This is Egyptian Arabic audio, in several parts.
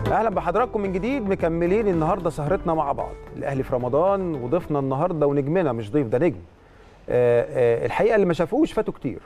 اهلا بحضراتكم من جديد مكملين النهارده سهرتنا مع بعض الاهلي في رمضان وضيفنا النهارده ونجمنا مش ضيف ده نجم آه، آه، الحقيقه اللي ما شافوش فاتوا كتير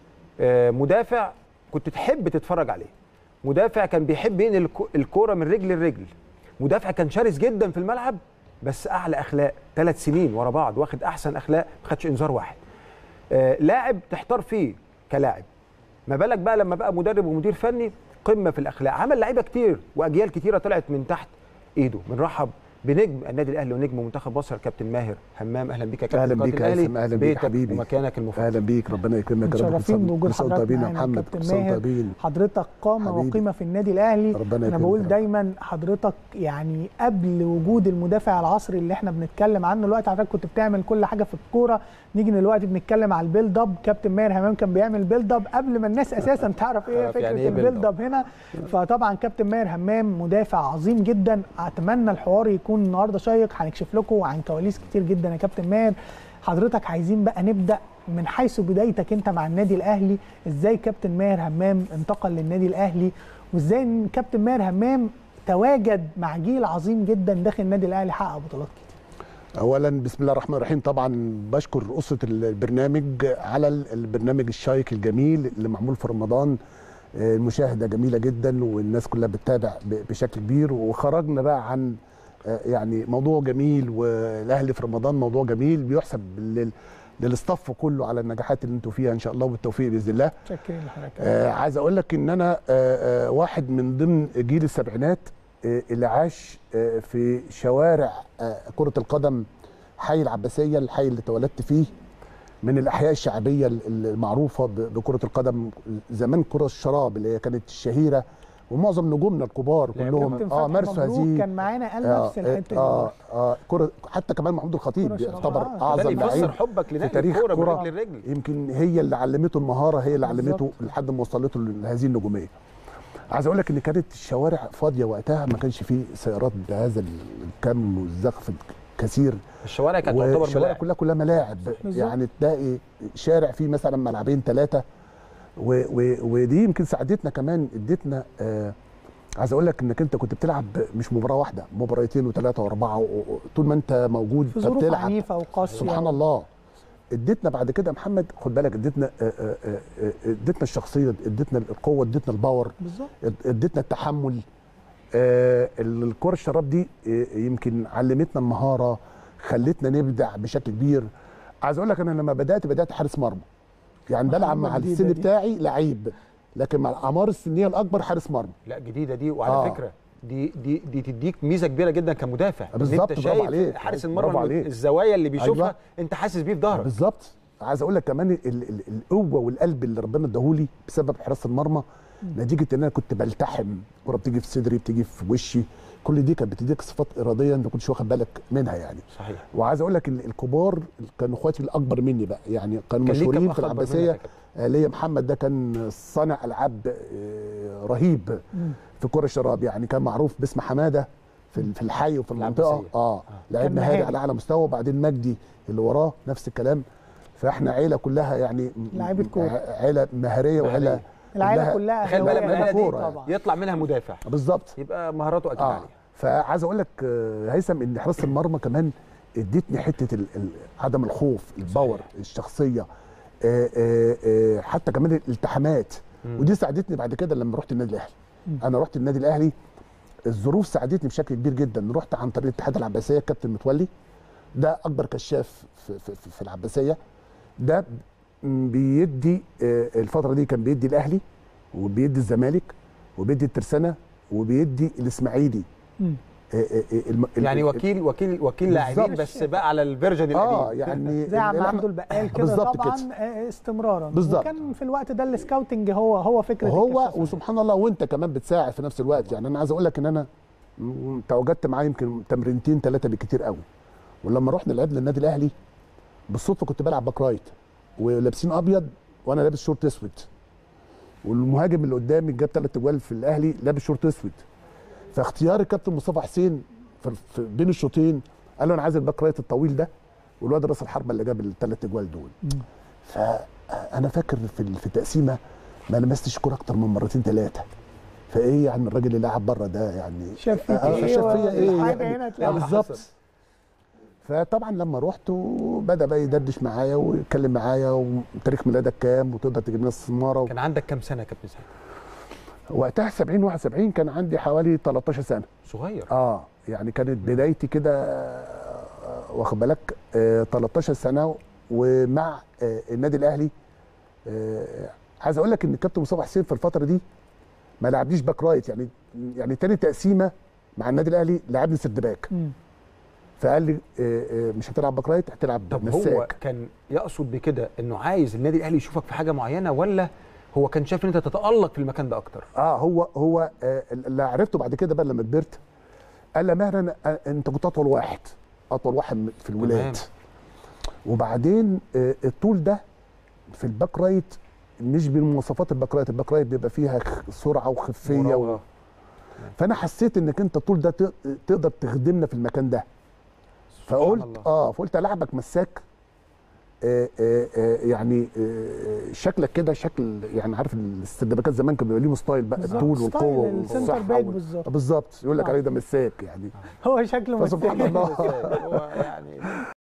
آه، مدافع كنت تحب تتفرج عليه مدافع كان بيحب ينقل الكو- الكوره من رجل لرجل مدافع كان شرس جدا في الملعب بس اعلى اخلاق ثلاث سنين ورا بعض واخد احسن اخلاق ما خدش انذار واحد آه، لاعب تحتار فيه كلاعب ما بالك بقى لما بقى مدرب ومدير فني قمه في الاخلاق عمل لعيبه كتير واجيال كتيره طلعت من تحت ايده بنرحب بنجم النادي الاهلي ونجم منتخب مصر الكابتن ماهر همام اهلا بيك يا كابتن اهلا قائد بيك يا الأهلي. هيثم، أهلا بيك بيتك حبيبي. ومكانك المفضل اهلا بيك ربنا يكرمك يا رب متشرفين كل بوجود سنة وأنتم حضرتك طيبين يا معانا محمد كابتن كل سنة وأنتم ماهر طيبين حضرتك قامه حبيبي. وقيمه في النادي الاهلي ربنا انا يكرمك بقول يا رب. دايما حضرتك يعني قبل وجود المدافع العصري اللي احنا بنتكلم عنه دلوقتي حضرتك كنت بتعمل كل حاجه في الكوره نيجي دلوقتي بنتكلم على البيلد اب كابتن ماهر همام كان بيعمل بيلد اب قبل ما الناس اساسا تعرف ايه تعرف فكره يعني إيه build البيلد اب هنا فطبعا كابتن ماهر همام مدافع عظيم جدا اتمنى الحوار يكون النهارده شيق هنكشف لكم عن كواليس كتير جدا يا كابتن ماهر حضرتك عايزين بقى نبدا من حيث بدايتك انت مع النادي الاهلي ازاي كابتن ماهر همام انتقل للنادي الاهلي وازاي إن كابتن ماهر همام تواجد مع جيل عظيم جدا داخل النادي الاهلي حقق بطولات كتير اولا بسم الله الرحمن الرحيم طبعا بشكر اسره البرنامج على البرنامج الشيق الجميل اللي معمول في رمضان آه، المشاهده جميله جدا والناس كلها بتتابع ب- بشكل كبير وخرجنا بقى عن آه، يعني موضوع جميل والاهلي في رمضان موضوع جميل بيحسب لل للاستاف كله على النجاحات اللي انتوا فيها ان شاء الله والتوفيق باذن الله شكرا لحضرتك آه عايز اقول لك ان انا آه آه واحد من ضمن جيل السبعينات آه اللي عاش آه في شوارع آه كرة القدم حي العباسية الحي اللي اتولدت فيه من الأحياء الشعبية ال- المعروفة ب- بكرة القدم زمان كرة الشراب اللي هي كانت الشهيرة ومعظم نجومنا الكبار كلهم كابتن اه فتحي مارسوا مبروك هذه كان معانا قال آه نفس الحته دي اه اه كرة حتى كمان محمود الخطيب كرة شراب. يعتبر آه، ده اعظم اللي يفسر لعيب حبك في لنقل تاريخ الكوره من كرة رجل لرجل يمكن هي اللي علمته المهاره هي اللي علمته بالظبط. لحد ما وصلته لهذه النجوميه. عايز اقول لك ان كانت الشوارع فاضيه وقتها ما كانش فيه سيارات بهذا الكم والزخم الكثير الشوارع كانت تعتبر والشوارع ملاعب كلها كلها ملاعب بالظبط. يعني تلاقي شارع فيه مثلا ملعبين ثلاثه و و ودي يمكن ساعدتنا كمان ادتنا آه عايز اقول لك انك انت كنت بتلعب مش مباراه واحده مباراتين وثلاثه واربعه و- و- طول ما انت موجود في ظروف فبتلعب عنيفه وقاسيه سبحان الله اديتنا بعد كده يا محمد خد بالك اديتنا آه، آه، آه، اديتنا الشخصيه اديتنا القوه اديتنا الباور بالظبط اديتنا التحمل آه، الكره الشراب دي آه، يمكن علمتنا المهاره خلتنا نبدع بشكل كبير عايز اقول لك انا لما بدات بدات حارس مرمى يعني بلعب مع جديدة السن دي. بتاعي لعيب لكن مع الاعمار السنيه الاكبر حارس مرمى لا جديده دي وعلى آه. فكره دي دي دي تديك ميزه كبيره جدا كمدافع إن بالظبط، انت برافو شايف عليك. حارس برافو المرمى عليك. الزوايا اللي بيشوفها أيوة. انت حاسس بيه في ظهرك بالظبط عايز اقول لك كمان ال ال القوه والقلب اللي ربنا اداهولي بسبب حراسه المرمى نتيجه ان انا كنت بلتحم كره بتيجي في صدري بتيجي في وشي كل دي كانت بتديك صفات اراديه انت ما كنتش واخد بالك منها يعني صحيح وعايز اقول لك ال- الكبار كانوا اخواتي الاكبر مني بقى يعني كانوا كان ليك كام مشهورين أخ في أكبر منك العباسيه يا كابتن؟ آه، ليا محمد ده كان صانع العاب آه، رهيب في كره الشراب يعني كان معروف باسم حماده في ال- في الحي وفي المنطقه العباسية. اه لعيب كان نهائي مهاري. على اعلى مستوى وبعدين مجدي اللي وراه نفس الكلام فاحنا عيله كلها يعني م- لعيبة كورة. ع- عيله مهاريه وعيله مهارية. العائله كلها تخيل بقى أهلاوية. لما العيله كورة دي يعني. طبعا يطلع منها مدافع بالظبط يبقى مهاراته اكيد اه عاليه فعايز اقول لك آه، هيثم ان حراسه المرمى كمان ادتني حته ال ال عدم الخوف الباور الشخصيه آه، آه، آه، حتى كمان الالتحامات مم. ودي ساعدتني بعد كده لما رحت النادي الاهلي انا رحت النادي الاهلي الظروف ساعدتني بشكل كبير جدا رحت عن طريق الاتحاد العباسيه الكابتن متولي ده اكبر كشاف في, في, في, في العباسيه ده م- بيدي آه، الفتره دي كان بيدي الاهلي وبيدي الزمالك وبيدي الترسانه وبيدي الاسماعيلي مم. آه، آه، آه، الم- ال- يعني ال- وكيل وكيل وكيل بالظبط. لاعبين بس بقى على الفيرجن القديم اه يعني زي عم ال- عبده البقال كده بالظبط طبعا كده. آه، استمرارا بالظبط. وكان في الوقت ده السكاوتنج هو هو فكره هو الكشافات. وسبحان الله وانت كمان بتساعد في نفس الوقت يعني انا عايز اقول لك ان انا م- تواجدت معاه يمكن تمرينتين ثلاثه بالكتير قوي ولما رحنا لعبنا النادي الاهلي بالصدفه كنت بلعب باك رايت ولابسين ابيض وانا لابس شورت اسود والمهاجم اللي قدامي جاب ثلاث اجوال في الاهلي لابس شورت اسود فاختيار الكابتن مصطفى حسين في في بين الشوطين قال له انا عايز الباك رايت الطويل ده والواد راس الحربه اللي جاب الثلاث اجوال دول فانا فاكر في ال- في التقسيمه ما لمستش كوره اكتر من مرتين ثلاثه فايه يعني الراجل اللي قاعد بره ده يعني شاف فيك آه، ايه شاف فيا ايه والحاجة يعني. هنا آه، تلاقي بالظبط فطبعا لما رحت وبدا بقى يدردش معايا ويتكلم معايا وتاريخ ميلادك كام وتقدر تجيب لنا استثماره كان عندك كام سنه يا كابتن سعد وقتها 70 71 كان عندي حوالي 13 سنه صغير اه يعني كانت بدايتي كده آه، واخد بالك آه 13 سنه ومع آه النادي الاهلي آه عايز اقول لك ان الكابتن مصطفى حسين في الفتره دي ما لعبنيش باك رايت يعني يعني تاني تقسيمه مع النادي الاهلي لعبني سيرد باك مم. فقال لي آه آه مش هتلعب باك رايت هتلعب طب هو مساك كان يقصد بكده انه عايز النادي الاهلي يشوفك في حاجه معينه ولا هو كان شايف ان انت تتالق في المكان ده اكتر اه هو هو آه اللي عرفته بعد كده بقى لما كبرت قال لي مهنا أنا- انت كنت اطول واحد اطول واحد في الولاد تمام. وبعدين آه، الطول ده في الباك رايت مش بمواصفات الباك رايت الباك رايت بيبقى فيها خ- سرعه وخفيه و... مراوغة. فانا حسيت انك انت الطول ده ت- تقدر تخدمنا في المكان ده سبحان فقلت الله. اه فقلت العبك مساك آه آه آه يعني آه شكلك كده شكل يعني عارف السندباكات زمان كان بيبقى ليهم ستايل بقى بالظبط. الطول ستايل والقوه السنتر والصحه باك وال- بالظبط. بالظبط يقول لك آه. عليه ده مساك يعني هو شكله فسبحان متساوي. الله هو يعني